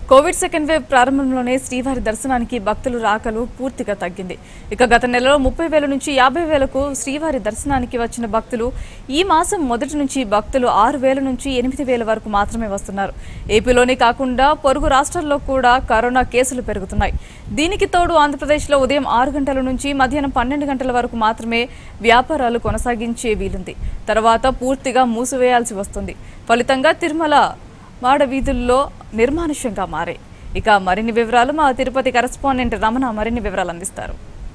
Covid second wave ప్రారంభంలోనే శ్రీవారి దర్శనానికి భక్తులు రాకలు పూర్తిగా తగ్గింది ఇక గత నెలలో ముప్పై వేల నుంచి యాభై వేలకు శ్రీవారి దర్శనానికి వచ్చిన భక్తులు ఈ మాసం మొదటి నుంచి భక్తులు ఆరు వేల నుంచి ఎనిమిది వేల వరకు మాత్రమే వస్తున్నారు ఏపీలోనే కాకుండా పొరుగు రాష్ట్రాల్లో కూడా కరోనా కేసులు పెరుగుతున్నాయి దీనికి తోడు ఆంధ్రప్రదేశ్లో ఉదయం ఆరు గంటల నుంచి మధ్యాహ్నం పన్నెండు గంటల వరకు మాత్రమే వ్యాపారాలు కొనసాగించే వీలుంది తర్వాత పూర్తిగా మూసివేయాల్సి వస్తుంది ఫలితంగా తిరుమల మాడ వీధుల్లో నిర్మానుష్యంగా మారాయి ఇక మరిన్ని వివరాలు మా తిరుపతి కరెస్పాండెంట్ రమణ మరిన్ని వివరాలు అందిస్తారు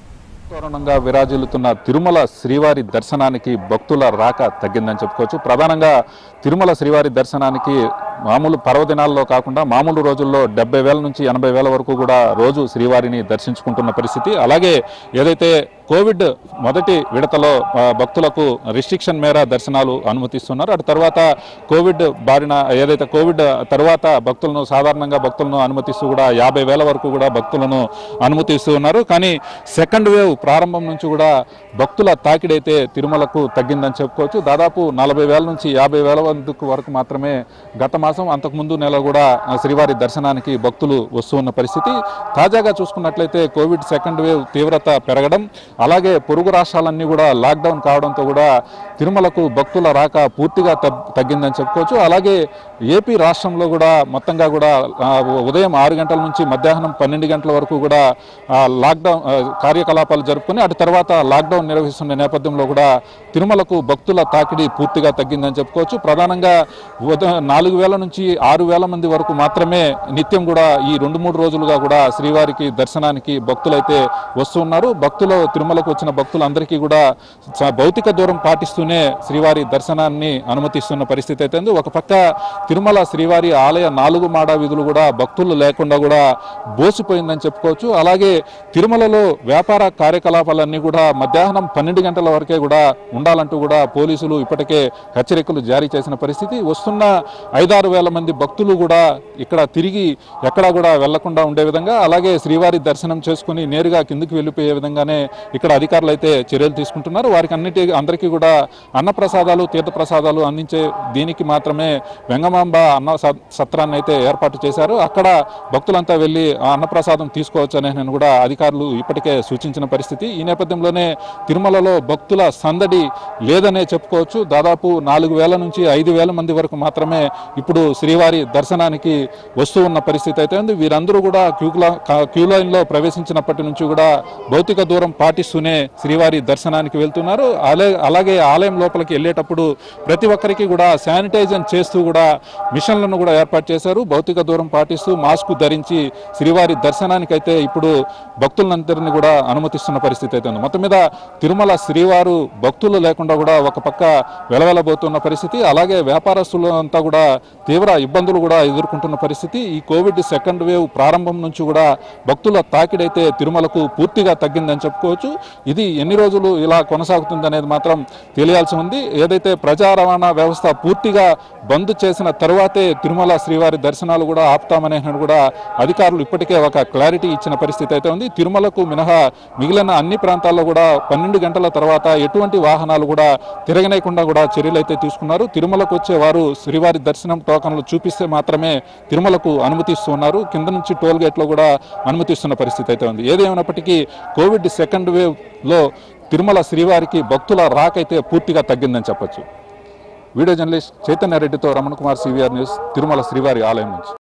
తోరణంగా విరాజిల్లుతున్న తిరుమల శ్రీవారి దర్శనానికి భక్తుల రాక తగ్గిందని చెప్పుకోవచ్చు ప్రధానంగా తిరుమల శ్రీవారి దర్శనానికి మామూలు పర్వదినాల్లో కాకుండా మామూలు రోజుల్లో డెబ్బై వేల నుంచి ఎనభై వేల వరకు కూడా రోజు శ్రీవారిని దర్శించుకుంటున్న పరిస్థితి అలాగే ఏదైతే కోవిడ్ మొదటి విడతలో ఆ, భక్తులకు రిస్ట్రిక్షన్ మేర దర్శనాలు అనుమతిస్తున్నారు అటు తర్వాత కోవిడ్ బారిన ఏదైతే కోవిడ్ తర్వాత భక్తులను సాధారణంగా భక్తులను అనుమతిస్తూ కూడా యాభై వేల వరకు కూడా భక్తులను అనుమతిస్తూ ఉన్నారు కానీ సెకండ్ వేవ్ ప్రారంభం నుంచి కూడా భక్తుల తాకిడైతే తిరుమలకు తగ్గిందని చెప్పుకోవచ్చు దాదాపు నలభై వేల నుంచి యాభై వేల వరకు వరకు మాత్రమే గత మాసం అంతకుముందు నెల కూడా ఆ, శ్రీవారి దర్శనానికి భక్తులు వస్తూ ఉన్న పరిస్థితి తాజాగా చూసుకున్నట్లయితే కోవిడ్ సెకండ్ వేవ్ తీవ్రత పెరగడం అలాగే పొరుగు రాష్ట్రాలన్నీ కూడా లాక్డౌన్ కావడంతో కూడా తిరుమలకు భక్తుల రాక పూర్తిగా తగ్- తగ్గిందని చెప్పుకోవచ్చు అలాగే ఏపీ రాష్ట్రంలో కూడా మొత్తంగా కూడా ఆ, ఉదయం ఆరు గంటల నుంచి మధ్యాహ్నం పన్నెండు గంటల వరకు కూడా ఆ, లాక్డౌన్ ఆ, కార్యకలాపాలు జరుపుకొని అటు తర్వాత లాక్డౌన్ నిర్వహిస్తున్న నేపథ్యంలో కూడా తిరుమలకు భక్తుల తాకిడి పూర్తిగా తగ్గిందని చెప్పుకోవచ్చు ప్రధానంగా ఉదయం నాలుగు వేల నుంచి ఆరు వేల మంది వరకు మాత్రమే నిత్యం కూడా ఈ రెండు మూడు రోజులుగా కూడా శ్రీవారికి దర్శనానికి భక్తులైతే వస్తున్నారు భక్తులు తిరుమలకు వచ్చిన భక్తులందరికీ కూడా స- భౌతిక దూరం పాటిస్తూనే శ్రీవారి దర్శనాన్ని అనుమతిస్తున్న పరిస్థితి అయితే ఉంది ఒక పక్క తిరుమల శ్రీవారి ఆలయ నాలుగు మాడ వీధులు కూడా భక్తులు లేకుండా కూడా బోసిపోయిందని చెప్పుకోవచ్చు అలాగే తిరుమలలో వ్యాపార కార్యకలాపాలన్నీ కూడా మధ్యాహ్నం పన్నెండు గంటల వరకే కూడా ఉండాలంటూ కూడా పోలీసులు ఇప్పటికే హెచ్చరికలు జారీ చేసిన పరిస్థితి వస్తున్న ఐదారు వేల మంది భక్తులు కూడా ఇక్కడ తిరిగి ఎక్కడా కూడా వెళ్లకుండా ఉండే విధంగా అలాగే శ్రీవారి దర్శనం చేసుకుని నేరుగా కిందికి వెళ్ళిపోయే విధంగానే ఇక్కడ అధికారులు అయితే చర్యలు తీసుకుంటున్నారు వారికి అన్నిటి అందరికీ కూడా అన్నప్రసాదాలు తీర్థప్రసాదాలు అందించే దీనికి మాత్రమే వెంగమాంబ అన్న స- సత్రాన్ని అయితే ఏర్పాటు చేశారు అక్కడ భక్తులంతా వెళ్ళి ఆ అన్నప్రసాదం తీసుకోవచ్చు అనే నేను కూడా అధికారులు ఇప్పటికే సూచించిన పరిస్థితి ఈ నేపథ్యంలోనే తిరుమలలో భక్తుల సందడి లేదనే చెప్పుకోవచ్చు దాదాపు నాలుగు వేల నుంచి ఐదు వేల మంది వరకు మాత్రమే ఇప్పుడు శ్రీవారి దర్శనానికి వస్తూ ఉన్న పరిస్థితి అయితే ఉంది వీరందరూ కూడా క్యూ క్యూ లైన్లో ప్రవేశించినప్పటి నుంచి కూడా భౌతిక దూరం పాటిస్తూనే శ్రీవారి దర్శనానికి వెళ్తున్నారు అలే అలాగే ఆలయం లోపలికి వెళ్ళేటప్పుడు ప్రతి ఒక్కరికి కూడా శానిటైజన్ చేస్తూ కూడా మిషన్లను కూడా ఏర్పాటు చేశారు భౌతిక దూరం పాటిస్తూ మాస్క్ ధరించి శ్రీవారి దర్శనానికి అయితే ఇప్పుడు భక్తులందరినీ కూడా అనుమతిస్తున్న పరిస్థితి అయితే ఉంది మొత్తం మీద తిరుమల శ్రీవారు భక్తులు లేకుండా కూడా ఒక పక్క వెలవెలబోతున్న పరిస్థితి అలాగే వ్యాపారస్తులు అంతా కూడా తీవ్ర ఇబ్బందులు కూడా ఎదుర్కొంటున్న పరిస్థితి ఈ కోవిడ్ సెకండ్ వేవ్ ప్రారంభం నుంచి కూడా భక్తుల తాకిడైతే తిరుమలకు పూర్తిగా తగ్గిందని చెప్పుకోవచ్చు ఇది ఎన్ని రోజులు ఇలా కొనసాగుతుంది అనేది మాత్రం తెలియాల్సి ఉంది ఏదైతే ప్రజా రవాణా వ్యవస్థ పూర్తిగా బంద్ చేసిన తరువాతే తిరుమల శ్రీవారి దర్శనాలు కూడా ఆపుతామనే కూడా అధికారులు ఇప్పటికే ఒక క్లారిటీ ఇచ్చిన పరిస్థితి అయితే ఉంది తిరుమలకు మినహా మిగిలిన అన్ని ప్రాంతాల్లో కూడా పన్నెండు గంటల తర్వాత ఎటువంటి వాహనాలు కూడా తిరగనేయకుండా కూడా చర్యలు అయితే తీసుకున్నారు తిరుమలకు వచ్చే వారు శ్రీవారి దర్శనం టోకన్లు చూపిస్తే మాత్రమే తిరుమలకు అనుమతిస్తున్నారు కింద నుంచి టోల్ గేట్లో కూడా అనుమతిస్తున్న పరిస్థితి అయితే ఉంది ఏదేమైనప్పటికీ కోవిడ్ సెకండ్ వేవ్లో తిరుమల శ్రీవారికి భక్తుల రాకైతే పూర్తిగా తగ్గిందని చెప్పొచ్చు వీడియో జర్నలిస్ట్ చైతన్య రెడ్డితో రమణ కుమార్ సివిఆర్ న్యూస్ తిరుమల శ్రీవారి ఆలయం నుంచి